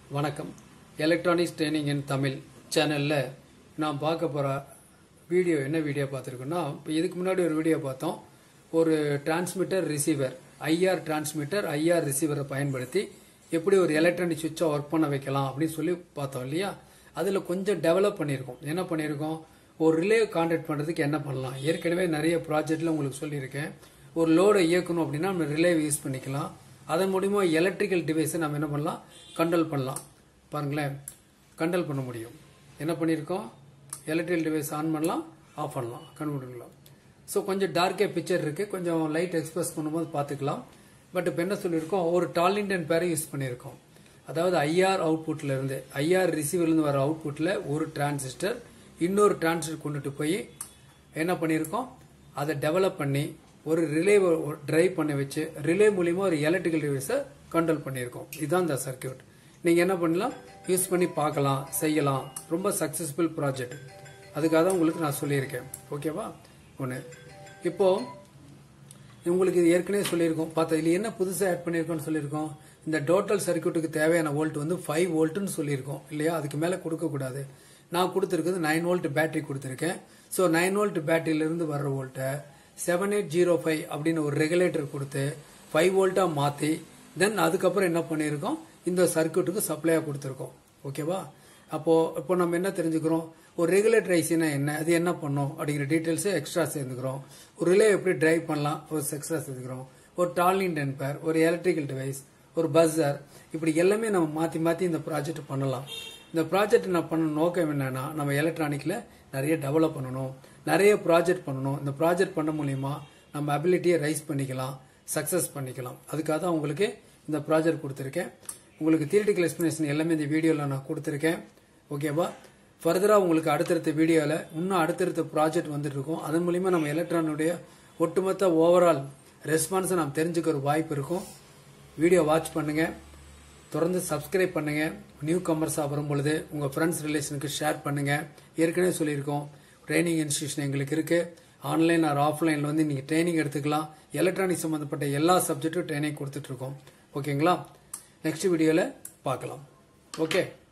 வணக்கம் electronics training இன் தமிழ் சேனலில் நான் பார்க்க போகிற வீடியோ என்ன வீடியோ பார்த்துருக்கோன்னா இப்போ இதுக்கு முன்னாடி ஒரு வீடியோ பார்த்தோம் ஒரு transmitter receiver IR transmitter IR ரிசீவரை பயன்படுத்தி எப்படி ஒரு எலக்ட்ரானிக் சுவிட்சை ஒர்க் பண்ண வைக்கலாம் அப்படின்னு சொல்லி பார்த்தோம் இல்லையா அதில் கொஞ்சம் டெவலப் பண்ணியிருக்கோம் என்ன பண்ணியிருக்கோம் ஒரு ரிலே கான்டாக்ட் பண்ணுறதுக்கு என்ன பண்ணலாம் ஏற்கனவே நிறைய ப்ராஜெக்டில் உங்களுக்கு சொல்லியிருக்கேன் ஒரு லோடை இயக்கணும் அப்படின்னா நம்ம ரிலே யூஸ் பண்ணிக்கலாம் அதன் மூலியமா எலக்ட்ரிக்கல் டிவைஸை நம்ம என்ன பண்ணலாம் கண்ட்ரோல் பண்ணலாம் பாருங்களேன் கண்ட்ரோல் பண்ண முடியும் என்ன பண்ணியிருக்கோம் எலக்ட்ரிக்கல் டிவைஸ் ஆன் பண்ணலாம் ஆஃப் பண்ணலாம் கண்டுபிடிக்கலாம் ஸோ கொஞ்சம் டார்க்கே பிக்சர் இருக்கு கொஞ்சம் லைட் எக்ஸ்பிரஸ் பண்ணும்போது பார்த்துக்கலாம் பட் இப்போ என்ன சொல்லியிருக்கோம் ஒரு டாலிண்டன் பேரை யூஸ் பண்ணியிருக்கோம் அதாவது ஐஆர் அவுட்புட்ல இருந்து ஐஆர் ரிசீவர்லேருந்து வர அவுட்புட்டில் ஒரு டிரான்சிஸ்டர் இன்னொரு டிரான்சிஸ்டர் கொண்டுட்டு போய் என்ன பண்ணியிருக்கோம் அதை டெவலப் பண்ணி ஒரு ரிலே டிரைவ் பண்ணி வச்சு ரிலே மூலியமா ஒரு எலக்ட்ரிக்கல் டிவைஸை கண்ட்ரோல் பண்ணியிருக்கோம் இதுதான் இந்த சர்க்கியூட் நீங்க என்ன பண்ணலாம் யூஸ் பண்ணி பார்க்கலாம் செய்யலாம் ரொம்ப சக்சஸ்ஃபுல் ப்ராஜெக்ட் அதுக்காக தான் உங்களுக்கு நான் சொல்லியிருக்கேன் ஓகேவா ஒன்று இப்போ உங்களுக்கு இது ஏற்கனவே சொல்லியிருக்கோம் பார்த்தா இதுல என்ன புதுசாக ஆட் பண்ணியிருக்கோம்னு சொல்லியிருக்கோம் இந்த டோட்டல் சர்க்கியூட்டுக்கு தேவையான வோல்ட் வந்து ஃபைவ் வோல்ட்னு சொல்லியிருக்கோம் இல்லையா அதுக்கு மேலே கொடுக்கக்கூடாது நான் கொடுத்துருக்கிறது நைன் வோல்ட் பேட்டரி கொடுத்துருக்கேன் ஸோ நைன் வோல்ட் பேட்டரியிலிருந்து வர்ற வோல்ட்டை செவன் எயிட் ஜீரோ ஃபைவ் அப்படின்னு ஒரு ரெகுலேட்டர் கொடுத்து ஃபைவ் வோல்ட்டாக மாற்றி தென் அதுக்கப்புறம் என்ன பண்ணியிருக்கோம் இந்த சர்க்கியூட்டுக்கு சப்ளையாக கொடுத்துருக்கோம் ஓகேவா அப்போ இப்போ நம்ம என்ன தெரிஞ்சுக்கிறோம் ஒரு ரெகுலேட்டர் ஐசினா என்ன அது என்ன பண்ணும் அப்படிங்கிற டீட்டெயில்ஸை எக்ஸ்ட்ரா சேர்ந்துக்கிறோம் ஒரு ரிலே எப்படி டிரைவ் பண்ணலாம் ஒரு எக்ஸ்ட்ரா சேர்த்துக்கிறோம் ஒரு டாலிங் டென்பர் ஒரு எலக்ட்ரிக்கல் டிவைஸ் ஒரு பஸ்ஸர் இப்படி எல்லாமே நம்ம மாற்றி மாற்றி இந்த ப்ராஜெக்ட் பண்ணலாம் இந்த ப்ராஜெக்ட் நான் பண்ண நோக்கம் என்னன்னா நம்ம எலக்ட்ரானிக்ல நிறைய டெவலப் பண்ணணும் நிறைய ப்ராஜெக்ட் பண்ணணும் இந்த ப்ராஜெக்ட் பண்ண மூலியமா நம்ம அபிலிட்டியை ரைஸ் பண்ணிக்கலாம் சக்சஸ் பண்ணிக்கலாம் அதுக்காக தான் உங்களுக்கு இந்த ப்ராஜெக்ட் கொடுத்துருக்கேன் உங்களுக்கு தியரிட்டிக்கல் எக்ஸ்பிளேஷன் எல்லாமே இந்த வீடியோவில் நான் கொடுத்துருக்கேன் ஓகேவா ஃபர்தராக உங்களுக்கு அடுத்தடுத்த வீடியோவில் இன்னும் அடுத்தடுத்த ப்ராஜெக்ட் வந்துட்டு இருக்கும் அதன் மூலியமா நம்ம எலக்ட்ரானுடைய ஒட்டுமொத்த ஓவரால் ரெஸ்பான்ஸை நாம் தெரிஞ்சுக்க ஒரு வாய்ப்பு இருக்கும் வீடியோ வாட்ச் பண்ணுங்க தொடர்ந்து சப்ஸ்கிரைப் பண்ணுங்க நியூ கமர்ஸாக வரும் பொழுது உங்க ஃப்ரெண்ட்ஸ் ரிலேஷனுக்கு ஷேர் பண்ணுங்க ஏற்கனவே சொல்லியிருக்கோம் ட்ரைனிங் இன்ஸ்டியூஷன் எங்களுக்கு இருக்கு ஆன்லைன் ஆர் ஆஃப்லைன்ல வந்து நீங்க ட்ரைனிங் எடுத்துக்கலாம் எலக்ட்ரானிக் சம்பந்தப்பட்ட எல்லா சப்ஜெக்டும் ட்ரைனிங் கொடுத்துட்டு இருக்கோம் ஓகேங்களா நெக்ஸ்ட் வீடியோல பார்க்கலாம் ஓகே